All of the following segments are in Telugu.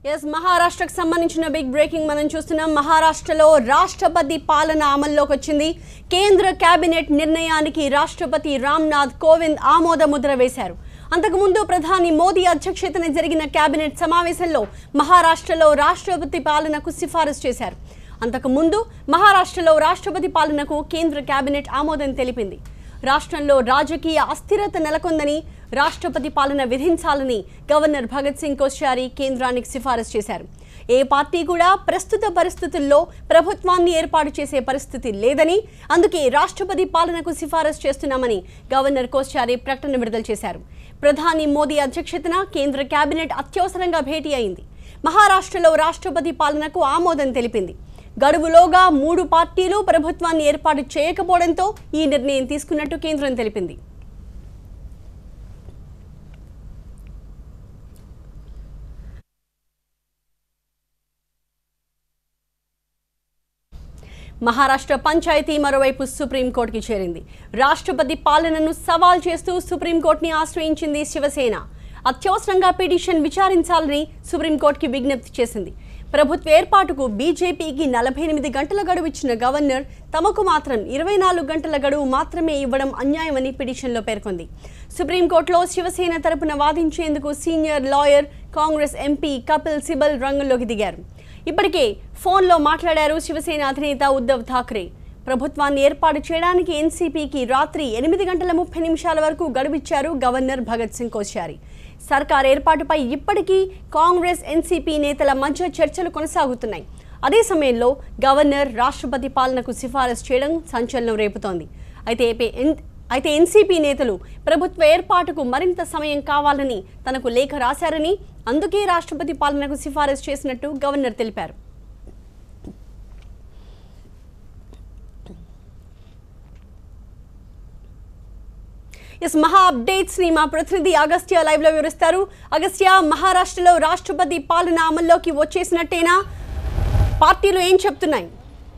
ఎస్ మహారాష్ట్రకు సంబంధించిన బిగ్ బ్రేకింగ్ మనం చూస్తున్నాం మహారాష్ట్రలో రాష్ట్రపతి పాలన అమల్లోకి వచ్చింది కేంద్ర కేబినెట్ నిర్ణయానికి రాష్ట్రపతి రామ్నాథ్ కోవింద్ ఆమోద ముద్ర వేశారు అంతకుముందు ప్రధాని మోదీ అధ్యక్షతన జరిగిన కేబినెట్ సమావేశంలో మహారాష్ట్రలో రాష్ట్రపతి పాలనకు సిఫారసు చేశారు అంతకుముందు మహారాష్ట్రలో రాష్ట్రపతి పాలనకు కేంద్ర కేబినెట్ ఆమోదం తెలిపింది రాష్ట్రంలో రాజకీయ అస్థిరత నెలకొందని రాష్ట్రపతి పాలన విధించాలని గవర్నర్ భగత్ సింగ్ కోశ్యారి కేంద్రానికి సిఫారసు చేశారు ఏ పార్టీ కూడా ప్రస్తుత పరిస్థితుల్లో ప్రభుత్వాన్ని ఏర్పాటు చేసే పరిస్థితి లేదని అందుకే రాష్ట్రపతి పాలనకు సిఫారసు చేస్తున్నామని గవర్నర్ కోశ్యారి ప్రకటన విడుదల చేశారు ప్రధాని మోదీ అధ్యక్షతన కేంద్ర కేబినెట్ అత్యవసరంగా భేటీ అయింది మహారాష్ట్రలో రాష్ట్రపతి పాలనకు ఆమోదం తెలిపింది గడువులోగా మూడు పార్టీలు ప్రభుత్వాన్ని ఏర్పాటు చేయకపోవడంతో ఈ నిర్ణయం తీసుకున్నట్టు కేంద్రం తెలిపింది మహారాష్ట్ర పంచాయతీ మరోవైపు సుప్రీంకోర్టుకి చేరింది రాష్ట్రపతి పాలనను సవాల్ చేస్తూ సుప్రీంకోర్టుని ఆశ్రయించింది శివసేన అత్యవసరంగా పిటిషన్ విచారించాలని సుప్రీంకోర్టుకి విజ్ఞప్తి చేసింది ప్రభుత్వ ఏర్పాటుకు బీజేపీకి నలభై ఎనిమిది గంటల గడువు ఇచ్చిన గవర్నర్ తమకు మాత్రం ఇరవై నాలుగు గంటల గడువు మాత్రమే ఇవ్వడం అన్యాయమని పిటిషన్లో పేర్కొంది సుప్రీంకోర్టులో శివసేన తరపున వాదించేందుకు senior lawyer Congress MP Kapil Sibal రంగంలోకి దిగారు ఇప్పటికే ఫోన్లో మాట్లాడారు శివసేన అధినేత ఉద్ధవ్ ఠాక్రే ప్రభుత్వాన్ని ఏర్పాటు చేయడానికి ఎన్సీపీకి రాత్రి ఎనిమిది గంటల ముప్పై నిమిషాల వరకు గడువిచ్చారు గవర్నర్ భగత్ సింగ్ కోశ్యారి సర్కార్ ఏర్పాటుపై ఇప్పటికీ కాంగ్రెస్ ఎన్సీపీ నేతల మధ్య చర్చలు కొనసాగుతున్నాయి అదే సమయంలో గవర్నర్ రాష్ట్రపతి పాలనకు సిఫారసు చేయడం సంచలనం రేపుతోంది అయితే ఏపీ ఎన్- అయితే ఎన్సీపీ నేతలు ప్రభుత్వ ఏర్పాటుకు మరింత సమయం కావాలని తనకు లేఖ రాశారని అందుకే రాష్ట్రపతి పాలనకు సిఫారసు చేసినట్టు గవర్నర్ తెలిపారు ఎస్ మహా అప్డేట్స్ ని మా ప్రతినిధి అగస్త్య లైవ్ లో వివరిస్తారు అగస్త్య మహారాష్ట్రలో రాష్ట్రపతి పాలన అమల్లోకి వచ్చేసినట్టేనా పార్టీలు ఏం చెప్తున్నాయి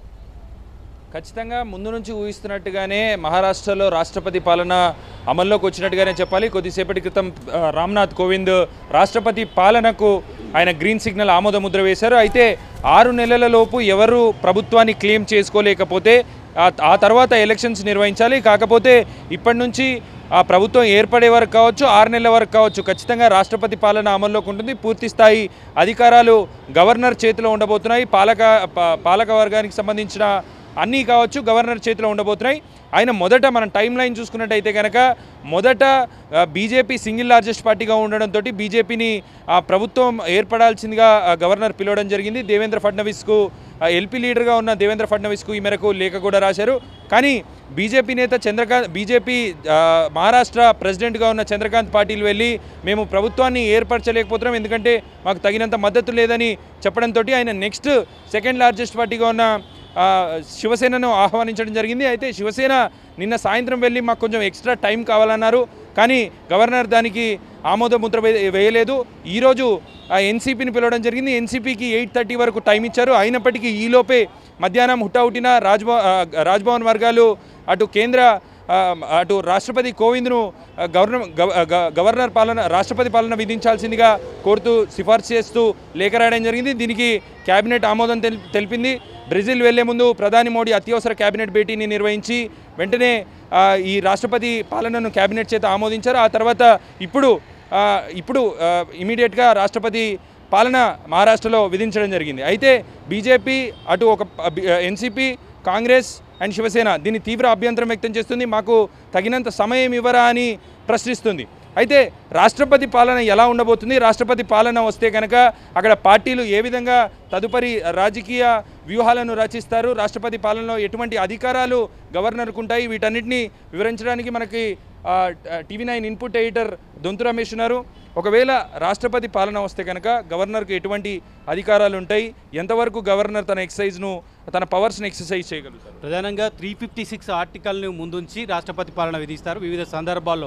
ఖచ్చితంగా ముందు నుంచి ఊహిస్తున్నట్టుగానే మహారాష్ట్రలో రాష్ట్రపతి పాలన అమల్లోకి వచ్చినట్టుగానే చెప్పాలి కొద్దిసేపటి క్రితం ఆ, రామ్నాథ్ కోవింద్ రాష్ట్రపతి పాలనకు ఆయన గ్రీన్ సిగ్నల్ ఆమోద ముద్ర వేశారు అయితే ఆరు నెలల లోపు ఎవరు ప్రభుత్వాన్ని క్లెయిమ్ చేసుకోలేకపోతే ఆ- ఆ తర్వాత ఎలక్షన్స్ నిర్వహించాలి కాకపోతే ఇప్పటి నుంచి ఆ ప్రభుత్వం ఏర్పడే వరకు కావచ్చు ఆరు నెలల వరకు కావచ్చు ఖచ్చితంగా రాష్ట్రపతి పాలన అమల్లోకి ఉంటుంది పూర్తి స్థాయి అధికారాలు గవర్నర్ చేతిలో ఉండబోతున్నాయి పాలక పా- పాలక వర్గానికి సంబంధించిన అన్నీ కావచ్చు గవర్నర్ చేతిలో ఉండబోతున్నాయి ఆయన మొదట మనం టైం లైన్ చూసుకున్నట్టయితే కనుక మొదట బీజేపీ సింగిల్ లార్జెస్ట్ పార్టీగా ఉండడంతో బీజేపీని ప్రభుత్వం ఏర్పడాల్సిందిగా ఆ, గవర్నర్ పిలవడం జరిగింది దేవేంద్ర ఫడ్నవీస్కు ఎల్పీ లీడర్గా ఉన్న దేవేంద్ర ఫడ్నవీస్కు ఈ మేరకు లేఖ కూడా రాశారు కానీ బీజేపీ నేత చంద్రకాంత్ బీజేపీ ఆ, మహారాష్ట్ర ప్రెసిడెంట్గా ఉన్న చంద్రకాంత్ పాటిల్ వెళ్ళి మేము ప్రభుత్వాన్ని ఏర్పరచలేకపోతున్నాం ఎందుకంటే మాకు తగినంత మద్దతు లేదని చెప్పడంతో ఆయన నెక్స్ట్ సెకండ్ లార్జెస్ట్ పార్టీగా ఉన్న ఆ, శివసేనను ఆహ్వానించడం జరిగింది అయితే శివసేన నిన్న సాయంత్రం వెళ్ళి మాకు కొంచెం ఎక్స్ట్రా టైం కావాలన్నారు కానీ గవర్నర్ దానికి ఆమోద ముద్ర వే- వేయలేదు ఈరోజు ఆ ఎన్సీపీని పిలవడం జరిగింది ఎన్సీపీకి ఎయిట్ థర్టీ వరకు టైం ఇచ్చారు అయినప్పటికీ ఈలోపే మధ్యాహ్నం హుటాహుటిన రాజ్భవ ఆ, రాజ్భవన్ వర్గాలు అటు కేంద్ర ఆ, అటు రాష్ట్రపతి కోవింద్ను ఆ, గవర్నర్ గవ- గ- గవర్నర్ పాలన రాష్ట్రపతి పాలన విధించాల్సిందిగా కోరుతూ సిఫార్సు చేస్తూ లేఖ రాయడం జరిగింది దీనికి కేబినెట్ ఆమోదం తెల్- తెలిపింది బ్రెజిల్ వెళ్లే ముందు ప్రధాని మోడీ అత్యవసర కేబినెట్ భేటీని నిర్వహించి వెంటనే ఆ, ఈ రాష్ట్రపతి పాలనను కేబినెట్ చేత ఆమోదించారు ఆ తర్వాత ఇప్పుడు ఆ, ఇప్పుడు ఇమీడియట్గా రాష్ట్రపతి పాలన మహారాష్ట్రలో విధించడం జరిగింది అయితే బీజేపీ అటు ఒక ఎన్సీపీ కాంగ్రెస్ అండ్ శివసేన దీన్ని తీవ్ర అభ్యంతరం వ్యక్తం చేస్తుంది మాకు తగినంత సమయం ఇవ్వరా అని ప్రశ్నిస్తుంది అయితే రాష్ట్రపతి పాలన ఎలా ఉండబోతుంది రాష్ట్రపతి పాలన వస్తే కనుక అక్కడ పార్టీలు ఏ విధంగా తదుపరి రాజకీయ వ్యూహాలను రచిస్తారు రాష్ట్రపతి పాలనలో ఎటువంటి అధికారాలు గవర్నర్కు ఉంటాయి వీటన్నిటిని వివరించడానికి మనకి ఆ, TV nine input editor Donthu Ramesh ఉన్నారు ఒకవేళ రాష్ట్రపతి పాలన వస్తే కనుక గవర్నర్కు ఎటువంటి అధికారాలు ఉంటాయి ఎంతవరకు గవర్నర్ తన ఎక్సైజ్ను తన పవర్స్ని ఎక్సర్సైజ్ చేయగలుగుతారు ప్రధానంగా త్రీ ఫిఫ్టీ సిక్స్ ఆర్టికల్ని ముందుంచి రాష్ట్రపతి పాలన విధిస్తారు వివిధ సందర్భాల్లో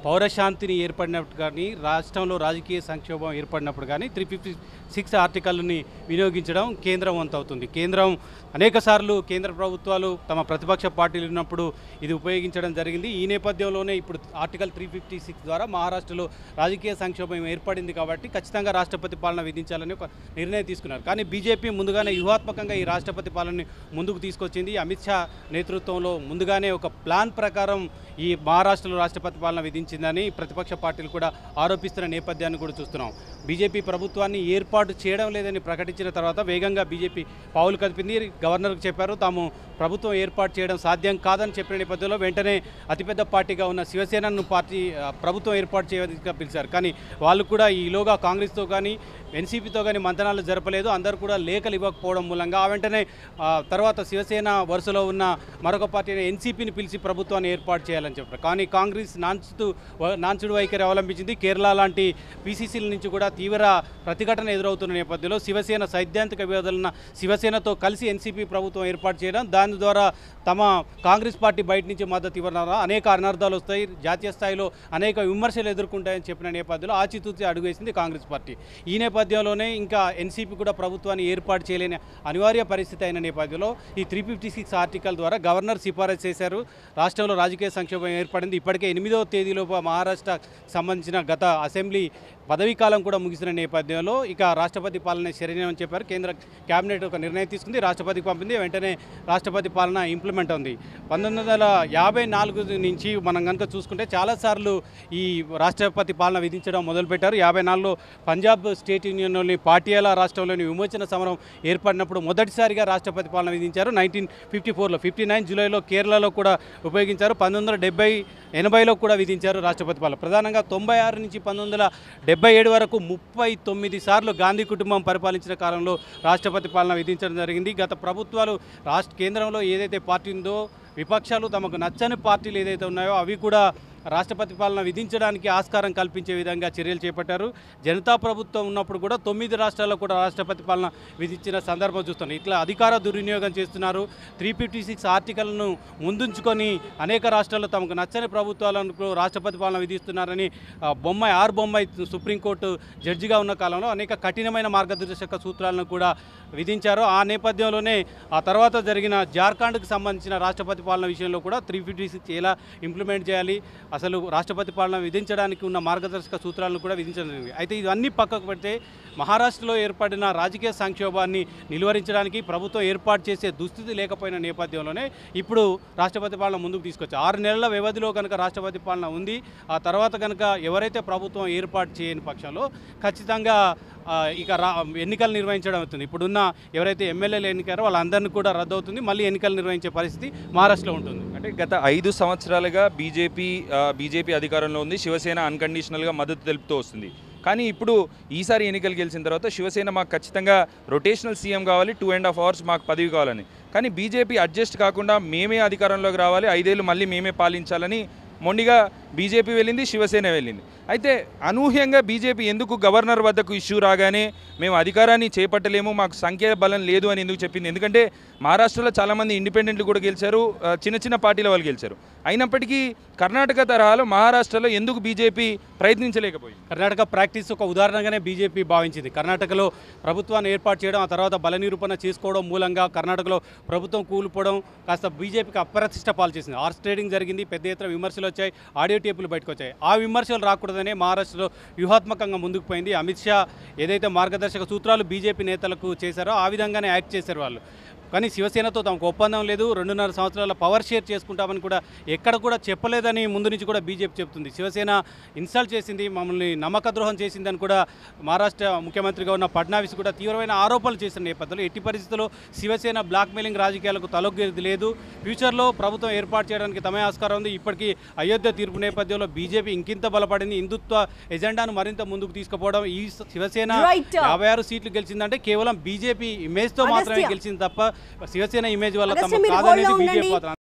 పౌరశాంతిని ఏర్పడినప్పుడు కానీ రాష్ట్రంలో రాజకీయ సంక్షోభం ఏర్పడినప్పుడు కానీ త్రీ ఫిఫ్టీ సిక్స్ ఆర్టికల్ని వినియోగించడం కేంద్రం వంతు అవుతుంది కేంద్రం అనేక సార్లు కేంద్ర ప్రభుత్వాలు తమ ప్రతిపక్ష పార్టీలు ఉన్నప్పుడు ఇది ఉపయోగించడం జరిగింది ఈ నేపథ్యంలోనే ఇప్పుడు ఆర్టికల్ త్రీ ఫిఫ్టీ సిక్స్ ద్వారా మహారాష్ట్రలో రాజకీయ సంక్షోభం ఏర్పడింది కాబట్టి ఖచ్చితంగా రాష్ట్రపతి పాలన విధించాలని ఒక నిర్ణయం తీసుకున్నారు కానీ బీజేపీ ముందుగానే వ్యూహాత్మకంగా ఈ రాష్ట్రపతి పాలనని ముందుకు తీసుకొచ్చింది అమిత్ షా నేతృత్వంలో ముందుగానే ఒక ప్లాన్ ప్రకారం ఈ మహారాష్ట్రలో రాష్ట్రపతి పాలన విధించిందని ప్రతిపక్ష పార్టీలు కూడా ఆరోపిస్తున్న నేపథ్యాన్ని కూడా చూస్తున్నాం బీజేపీ ప్రభుత్వాన్ని ఏర్పాటు చేయడం లేదని ప్రకటించిన తర్వాత వేగంగా బీజేపీ పావులు కదిపింది గవర్నర్కు చెప్పారు తాము ప్రభుత్వం ఏర్పాటు చేయడం సాధ్యం కాదని చెప్పిన నేపథ్యంలో వెంటనే అతిపెద్ద పార్టీగా ఉన్న శివసేనను పార్టీ ఆ, ప్రభుత్వం ఏర్పాటు చేయగా పిలిచారు కానీ వాళ్ళు కూడా ఈలోగా కాంగ్రెస్తో కానీ ఎన్సీపీతో కానీ మంతనాలు జరపలేదు అందరూ కూడా లేఖలు ఇవ్వకపోవడం మూలంగా ఆ వెంటనే ఆ, తర్వాత శివసేన వరుసలో ఉన్న మరొక పార్టీ ఎన్సీపీని పిలిచి ప్రభుత్వాన్ని ఏర్పాటు చేయాలని చెప్పారు కానీ కాంగ్రెస్ నాన్చుతూ వ- నాన్చుడు వైఖరి అవలంబించింది కేరళ లాంటి పీసీసీల నుంచి కూడా తీవ్ర ప్రతిఘటన ఎదురవుతున్న నేపథ్యంలో శివసేన సైద్ధాంతిక వివాదాలున్న శివసేనతో కలిసి ఎన్సీపీ ప్రభుత్వం ఏర్పాటు చేయడం దాని ద్వారా తమ కాంగ్రెస్ పార్టీ బయట నుంచి మద్దతు ఇవ్వడం అనేక అనర్థాలు వస్తాయి జాతీయ స్థాయిలో అనేక విమర్శలు ఎదుర్కొంటాయని చెప్పిన నేపథ్యంలో ఆచితూచి అడుగేసింది కాంగ్రెస్ పార్టీ ఈ నేపథ్యంలోనే ఇంకా ఎన్సీపీ కూడా ప్రభుత్వాన్ని ఏర్పాటు చేయలేని అనివార్య పరిస్థితి అయిన నేపథ్యంలో ఈ త్రీ ఫిఫ్టీ సిక్స్ ఆర్టికల్ ద్వారా గవర్నర్ సిఫారసు చేశారు రాష్ట్రంలో రాజకీయ సంక్షోభం ఏర్పడింది ఇప్పటికే ఎనిమిదవ తేదీలోపు మహారాష్ట్ర సంబంధించిన గత అసెంబ్లీ పదవీ కాలం కూడా ముగిసిన నేపథ్యంలో ఇక రాష్ట్రపతి పాలన శరణ్యం చెప్పారు కేంద్ర కేబినెట్ ఒక నిర్ణయం తీసుకుంది రాష్ట్రపతికి పంపింది వెంటనే రాష్ట్రపతి పాలన ఇంప్లిమెంట్ ఉంది పంతొమ్మిది వందల యాభై నాలుగు నుంచి మనం కనుక చూసుకుంటే చాలాసార్లు ఈ రాష్ట్రపతి పాలన విధించడం మొదలుపెట్టారు యాభై నాలుగులో పంజాబ్ స్టేట్ యూనియన్లోని పాటియాలా రాష్ట్రంలోని విమోచన సమరం ఏర్పడినప్పుడు మొదటిసారిగా రాష్ట్రపతి పాలన విధించారు నైన్టీన్ ఫిఫ్టీ ఫోర్లో ఫిఫ్టీ నైన్ జూలైలో కేరళలో కూడా ఉపయోగించారు పంతొమ్మిది వందల డెబ్బై ఎనభైలో కూడా విధించారు రాష్ట్రపతి పాలన ప్రధానంగా తొంభై ఆరు నుంచి పంతొమ్మిది వందల డెబ్బై ఏడు వరకు ముప్పై తొమ్మిది సార్లు గాంధీ కుటుంబం పరిపాలించిన కాలంలో రాష్ట్రపతి పాలన విధించడం జరిగింది గత ప్రభుత్వాలు రాష్ట్ర కేంద్రంలో ఏదైతే పార్టీ ఉందో విపక్షాలు తమకు నచ్చని పార్టీలు ఏదైతే ఉన్నాయో అవి కూడా రాష్ట్రపతి పాలన విధించడానికి ఆస్కారం కల్పించే విధంగా చర్యలు చేపట్టారు జనతా ప్రభుత్వం ఉన్నప్పుడు కూడా తొమ్మిది రాష్ట్రాల్లో కూడా రాష్ట్రపతి పాలన విధించిన సందర్భం చూస్తున్నాం ఇట్లా అధికార దుర్వినియోగం చేస్తున్నారు త్రీ ఫిఫ్టీ సిక్స్ ఆర్టికల్ను ముందుంచుకొని అనేక రాష్ట్రాల్లో తమకు నచ్చని ప్రభుత్వాలకు రాష్ట్రపతి పాలన విధిస్తున్నారని ఆ, బొమ్మాయి ఆర్ బొమ్మాయి సుప్రీంకోర్టు జడ్జిగా ఉన్న కాలంలో అనేక కఠినమైన మార్గదర్శక సూత్రాలను కూడా విధించారు ఆ నేపథ్యంలోనే ఆ తర్వాత జరిగిన జార్ఖండ్కి సంబంధించిన రాష్ట్రపతి పాలన విషయంలో కూడా త్రీ ఫిఫ్టీ సిక్స్ ఎలా ఇంప్లిమెంట్ చేయాలి అసలు రాష్ట్రపతి పాలన విధించడానికి ఉన్న మార్గదర్శక సూత్రాలను కూడా విధించడం జరిగింది అయితే ఇవన్నీ పక్కకు పెడితే మహారాష్ట్రలో ఏర్పడిన రాజకీయ సంక్షోభాన్ని నిలువరించడానికి ప్రభుత్వం ఏర్పాటు చేసే దుస్థితి లేకపోయిన నేపథ్యంలోనే ఇప్పుడు రాష్ట్రపతి పాలన ముందుకు తీసుకొచ్చారు ఆరు నెలల వ్యవధిలో కనుక రాష్ట్రపతి పాలన ఉంది ఆ తర్వాత కనుక ఎవరైతే ప్రభుత్వం ఏర్పాటు చేయని పక్షంలో ఖచ్చితంగా ఆ, ఇక రా ఎన్నికలు నిర్వహించడం అవుతుంది ఇప్పుడున్న ఎవరైతే ఎమ్మెల్యేలు ఎన్నికారో వాళ్ళందరినీ కూడా రద్దు అవుతుంది మళ్ళీ ఎన్నికలు నిర్వహించే పరిస్థితి మహారాష్ట్రలో ఉంటుంది అంటే గత ఐదు సంవత్సరాలుగా బీజేపీ ఆ, బీజేపీ అధికారంలో ఉంది శివసేన అన్కండిషనల్గా మద్దతు తెలుపుతూ వస్తుంది కానీ ఇప్పుడు ఈసారి ఎన్నికలు గెలిచిన తర్వాత శివసేన మాకు ఖచ్చితంగా రొటేషనల్ సీఎం కావాలి టూ అండ్ హాఫ్ అవర్స్ మాకు పదవి కావాలని కానీ బీజేపీ అడ్జస్ట్ కాకుండా మేమే అధికారంలోకి రావాలి ఐదేళ్ళు మళ్ళీ మేమే పాలించాలని మొండిగా బీజేపీ వెళ్ళింది శివసేన వెళ్ళింది అయితే అనూహ్యంగా బీజేపీ ఎందుకు గవర్నర్ వద్దకు ఇష్యూ రాగానే మేము అధికారాన్ని చేపట్టలేము మాకు సంఖ్య బలం లేదు అని ఎందుకు చెప్పింది ఎందుకంటే మహారాష్ట్రలో చాలామంది ఇండిపెండెంట్లు కూడా గెలిచారు ఆ, చిన్న చిన్న పార్టీల వాళ్ళు గెలిచారు అయినప్పటికీ కర్ణాటక తరహాలో మహారాష్ట్రలో ఎందుకు బీజేపీ ప్రయత్నించలేకపోయింది కర్ణాటక ప్రాక్టీస్ ఒక ఉదాహరణగానే బీజేపీ భావించింది కర్ణాటకలో ప్రభుత్వాన్ని ఏర్పాటు చేయడం ఆ తర్వాత బల నిరూపణ చేసుకోవడం మూలంగా కర్ణాటకలో ప్రభుత్వం కూలిపోవడం కాస్త బీజేపీకి అప్రతిష్ట పాలు చేసింది ఆర్స్ ట్రేడింగ్ జరిగింది పెద్ద ఎత్తున విమర్శలు వచ్చాయి ఆడియో టేపులు బయటకు వచ్చాయి ఆ విమర్శలు రాకూడదనే మహారాష్ట్రలో వ్యూహాత్మకంగా ముందుకు పోయింది అమిత్ షా ఏదైతే మార్గదర్శక సూత్రాలు బీజేపీ నేతలకు చేశారో ఆ విధంగానే యాక్ట్ చేశారు వాళ్ళు కానీ శివసేనతో తమకు ఒప్పందం లేదు రెండున్నర సంవత్సరాల పవర్ షేర్ చేసుకుంటామని కూడా ఎక్కడ కూడా చెప్పలేదని ముందు నుంచి కూడా బీజేపీ చెప్తుంది శివసేన ఇన్స్టాల్ చేసింది మమ్మల్ని నమ్మక ద్రోహం చేసిందని కూడా మహారాష్ట్ర ముఖ్యమంత్రిగా ఉన్న ఫడ్నావిస్ కూడా తీవ్రమైన ఆరోపణలు చేసిన నేపథ్యంలో ఎట్టి పరిస్థితుల్లో శివసేన బ్లాక్ మెయిలింగ్ రాజకీయాలకు తలొగ్గేది లేదు ఫ్యూచర్లో ప్రభుత్వం ఏర్పాటు చేయడానికి తమే ఆస్కారం ఉంది ఇప్పటికీ అయోధ్య తీర్పు నేపథ్యంలో బీజేపీ ఇంకింత బలపడింది హిందుత్వ ఎజెండాను మరింత ముందుకు తీసుకుపోవడం ఈ శివసేన Right. యాభై ఆరు సీట్లు గెలిచిందంటే కేవలం బీజేపీ ఇమేజ్తో మాత్రమే అగస్త్య. గెలిచింది తప్ప శివసేన ఇమేజ్ వల్ల అగస్త్య, తమ మీరు కాదనేది hold లో బీజేపీ ఉండండి. పాత్ర